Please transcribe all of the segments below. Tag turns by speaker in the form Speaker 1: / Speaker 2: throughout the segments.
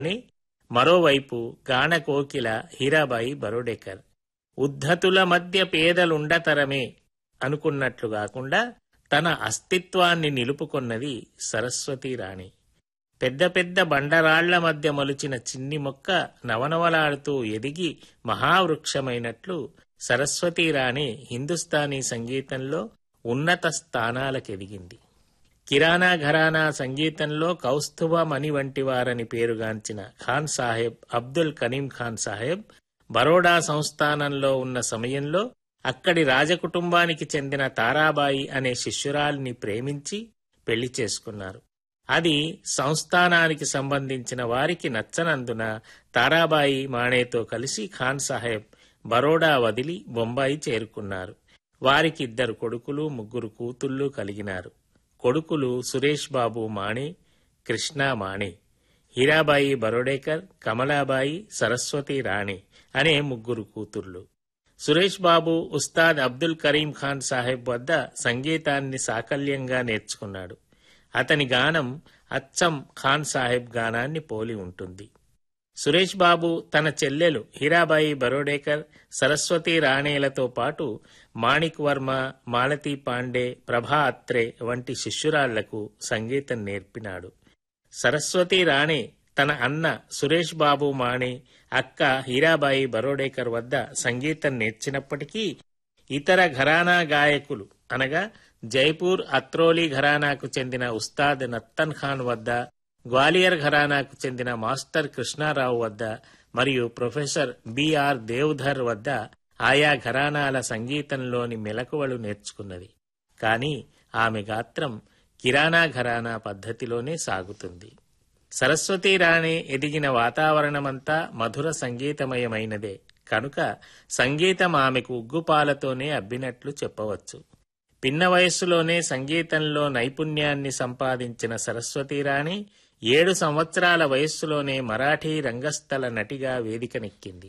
Speaker 1: అని మరోవైపు గానకోకిల హీరాబాయి బరోడేకర్ ఉద్ధతుల మధ్య పేదలుండతరమే అనుకున్నట్లు కాకుండా తన అస్తిత్వాన్ని నిలుపుకొన్నది సరస్వతీ రాణి పెద్ద పెద్ద బండరాళ్ల మధ్య మొలిచిన చిన్ని మొక్క నవనవలాడుతూ ఎదిగి మహావృక్షమైనట్లు సరస్వతీ రాణి హిందుస్థానీ సంగీతంలో ఉన్నత స్థానాలకెదిగింది కిరాణా ఘరానా సంగీతంలో కౌస్తుభ మణి వంటి వారని పేరుగాంచిన ఖాన్ సాహెబ్ అబ్దుల్ కరీం ఖాన్ సాహెబ్ బరోడా సంస్థానంలో ఉన్న సమయంలో అక్కడి రాజకుటుంబానికి చెందిన తారాబాయి అనే శిష్యురాలిని ప్రేమించి పెళ్లి చేసుకున్నారు అది సంస్థానానికి సంబంధించిన వారికి నచ్చనందున తారాబాయి మాణేతో కలిసి ఖాన్ సాహెబ్ బరోడా వదిలి బొంబాయి చేరుకున్నారు వారికి ఇద్దరు కొడుకులు ముగ్గురు కూతుళ్ళు కలిగినారు కొడుకులు సురేష్ బాబు మాణి కృష్ణ మాణి హీరాబాయి బరోడేకర్ కమలాబాయి సరస్వతి రాణి అనే ముగ్గురు కూతుర్లు సురేష్ బాబు ఉస్తాద్ అబ్దుల్ కరీం ఖాన్ సాహెబ్ వద్ద సంగీతాన్ని సాకల్యంగా నేర్చుకున్నాడు అతని గానం అచ్చం ఖాన్ సాహెబ్ గానాన్ని పోలి ఉంటుంది సురేష్ బాబు తన చెల్లెలు హీరాబాయి బరోడేకర్ సరస్వతి రాణేలతో పాటు మాణిక్ వర్మ మాలతీ పాండే ప్రభా అత్రే వంటి శిష్యురాళ్లకు సంగీతం నేర్పినాడు సరస్వతి రాణే తన అన్న సురేష్ బాబు మాణే అక్క హీరాబాయి బరోడేకర్ వద్ద సంగీతం నేర్చినప్పటికీ ఇతర ఘరానా గాయకులు అనగా జైపూర్ అత్రోలి ఘరానాకు చెందిన ఉస్తాద్ నత్తన్ ఖాన్ వద్ద గ్వాలియర్ ఘరానాకు చెందిన మాస్టర్ కృష్ణారావు వద్ద మరియు ప్రొఫెసర్ బిఆర్ దేవ్ధర్ వద్ద ఆయా ఘరానాల సంగీతంలోని మెలకువలు నేర్చుకున్నది కాని ఆమె గాత్రం కిరాణా ఘరానా పద్ధతిలోనే సాగుతుంది సరస్వతీ రాణి ఎదిగిన వాతావరణమంతా మధుర సంగీతమయమైనదే కనుక సంగీతం ఆమెకు ఉగ్గుపాలతోనే అబ్బినట్లు చెప్పవచ్చు పిన్న వయస్సులోనే సంగీతంలో నైపుణ్యాన్ని సంపాదించిన సరస్వతీ రాణి ఏడు సంవత్సరాల వయస్సులోనే మరాఠీ రంగస్థల నటిగా వేదికనెక్కింది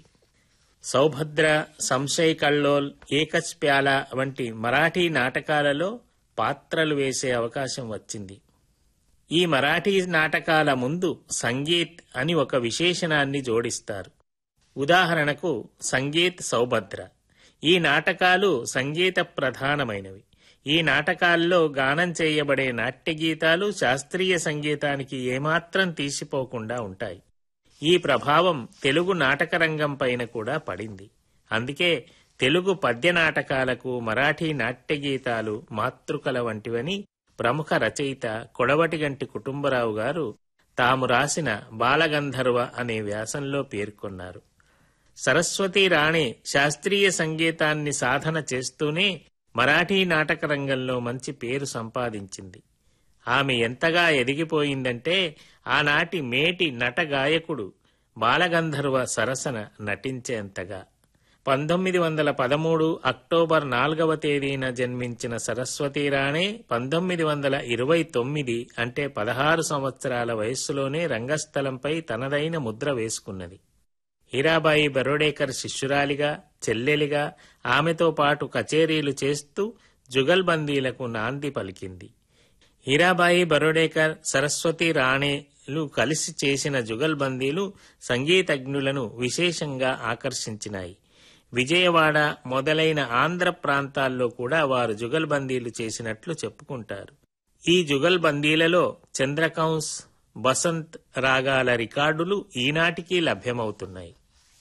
Speaker 1: సౌభద్ర సంశయ్ కల్లోల్ ఏకచ్ ప్యాల వంటి మరాఠీ నాటకాలలో పాత్రలు వేసే అవకాశం వచ్చింది ఈ మరాఠీ నాటకాల ముందు సంగీత్ అని ఒక విశేషణాన్ని జోడిస్తారు ఉదాహరణకు సంగీత్ సౌభద్ర ఈ నాటకాలు సంగీత ప్రధానమైనవి ఈ నాటకాల్లో గానం చేయబడే నాట్య గీతాలు శాస్త్రీయ సంగీతానికి ఏమాత్రం తీసిపోకుండా ఉంటాయి ఈ ప్రభావం తెలుగు నాటక రంగం పైన కూడా పడింది అందుకే తెలుగు పద్య నాటకాలకు మరాఠీ నాట్య గీతాలు మాతృకల వంటివని ప్రముఖ రచయిత కొడవటిగంటి కుటుంబరావు గారు తాము రాసిన బాలగంధర్వ అనే వ్యాసంలో పేర్కొన్నారు సరస్వతి రాణి శాస్త్రీయ సంగీతాన్ని సాధన చేస్తూనే మరాఠీ నాటక రంగంలో మంచి పేరు సంపాదించింది ఆమె ఎంతగా ఎదిగిపోయిందంటే ఆనాటి మేటి నట గాయకుడు బాలగంధర్వ సరసన నటించేంతగా పంతొమ్మిది వందల పదమూడు అక్టోబర్ నాలుగవ తేదీన జన్మించిన సరస్వతి రాణే పంతొమ్మిది వందల ఇరవై తొమ్మిది అంటే పదహారు సంవత్సరాల వయస్సులోనే రంగస్థలంపై తనదైన ముద్ర వేసుకున్నది హీరాబాయి బరోడేకర్ శిష్యురాలిగా చెల్లెలిగా ఆమెతో పాటు కచేరీలు చేస్తూ జుగల్బందీలకు నాంది పలికింది హీరాబాయి బరోడేకర్ సరస్వతి రాణేలు కలిసి చేసిన జుగల్బందీలు సంగీతజ్ఞులను విశేషంగా ఆకర్షించినాయి విజయవాడ మొదలైన ఆంధ్ర ప్రాంతాల్లో కూడా వారు జుగల్బందీలు చేసినట్లు చెప్పుకుంటారు ఈ జుగల్బందీలలో చంద్రకంస్ బసంత్ రాగాల రికార్డులు ఈనాటికి లభ్యమవుతున్నాయి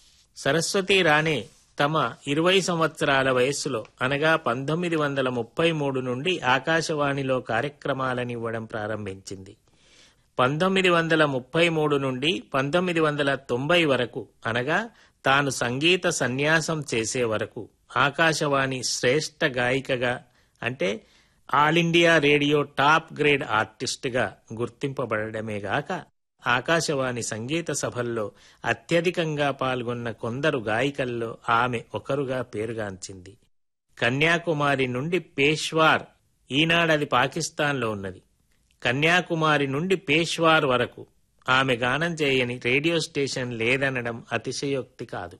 Speaker 1: సరస్వతి రాణే తమ ఇరవై సంవత్సరాల వయస్సులో అనగా పంతొమ్మిది వందల ముప్పై మూడు నుండి ఆకాశవాణిలో కార్యక్రమాలనివ్వడం ప్రారంభించింది పంతొమ్మిది వందల ముప్పై మూడు నుండి పంతొమ్మిది వందల తొంభై వరకు అనగా తాను సంగీత సన్యాసం చేసే వరకు ఆకాశవాణి శ్రేష్ఠ గాయికగా అంటే all India radio top grade ఆర్టిస్ట్గా గుర్తింపబడమే గాక ఆకాశవాణి సంగీత సభల్లో అత్యధికంగా పాల్గొన్న కొందరు గాయికల్లో ఆమె ఒకరుగా పేరుగాంచింది కన్యాకుమారి నుండి పేష్వార్ ఈనాడది పాకిస్తాన్లో ఉన్నది కన్యాకుమారి నుండి పేష్వార్ వరకు ఆమె గానం చేయని రేడియో స్టేషన్ లేదనడం అతిశయోక్తి కాదు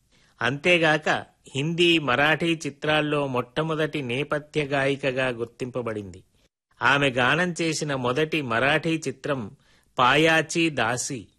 Speaker 1: అంతేగాక హిందీ మరాఠీ చిత్రాల్లో మొట్టమొదటి నేపథ్య గాయికగా గుర్తింపబడింది ఆమె గానం చేసిన మొదటి మరాఠీ చిత్రం పాయాచీ దాసి